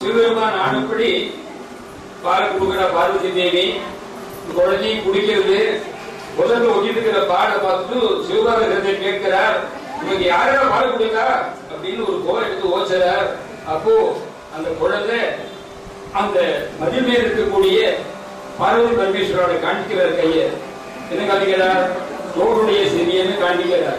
சிவபெருமான் ஆனப்படி பால் கொடுக்குற பார்வதி தேவி குழந்தையை குடிக்கிறது முதல்ல ஒட்டிட்டு இருக்கிற பாடை பார்த்துட்டு சிவபாரதத்தை கேட்கிறார் இவங்க யாரா பால் குடிக்கா அப்படின்னு ஒரு கோல் எடுத்து ஓச்சுறார் அப்போ அந்த குழந்தை அந்த மதில் மேல் இருக்கக்கூடிய பார்வதி பரமேஸ்வரோட காண்பிக்கிறார் கையை என்ன காண்பிக்கிறார் தோடுடைய செவியன்னு காண்பிக்கிறார்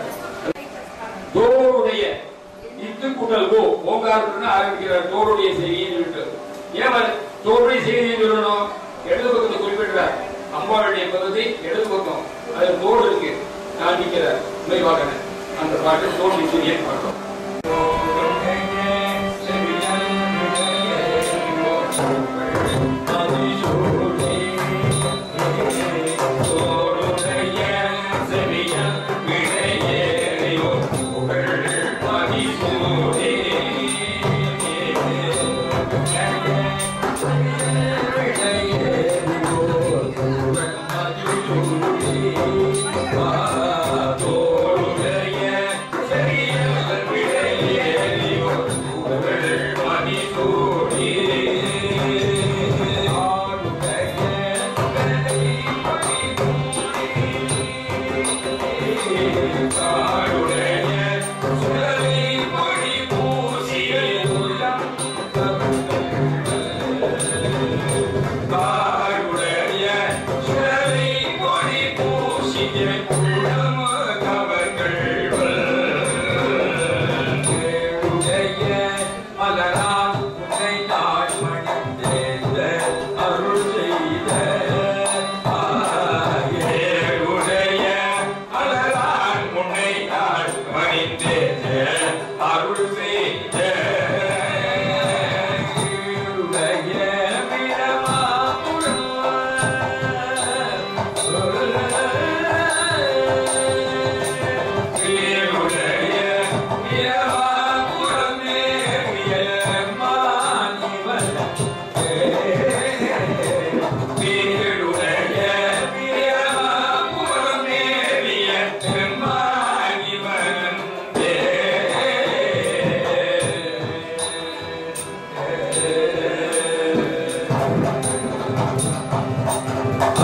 தோடுடைய இத்து கூட்டல் கோ ஓங்காரத்துடன் ஆரம்பிக்கிறார் தோடுடைய செய்தின்னு சொல்லிட்டு ஏன் அவர் தோடுடைய செய்தின்னு சொல்லணும் இடது பக்கத்தை குறிப்பிடுறார் அம்பாளுடைய பகுதி இடது பக்கம் அது தோடு இருக்கு காண்பிக்கிறார் உண்மைவாகன அந்த பாட்டு தோடு செய்தியை பார்த்தோம்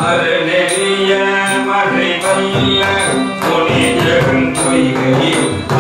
அருளெறிய மழை வல்ல பொலிஜெரும் பொய்கையில்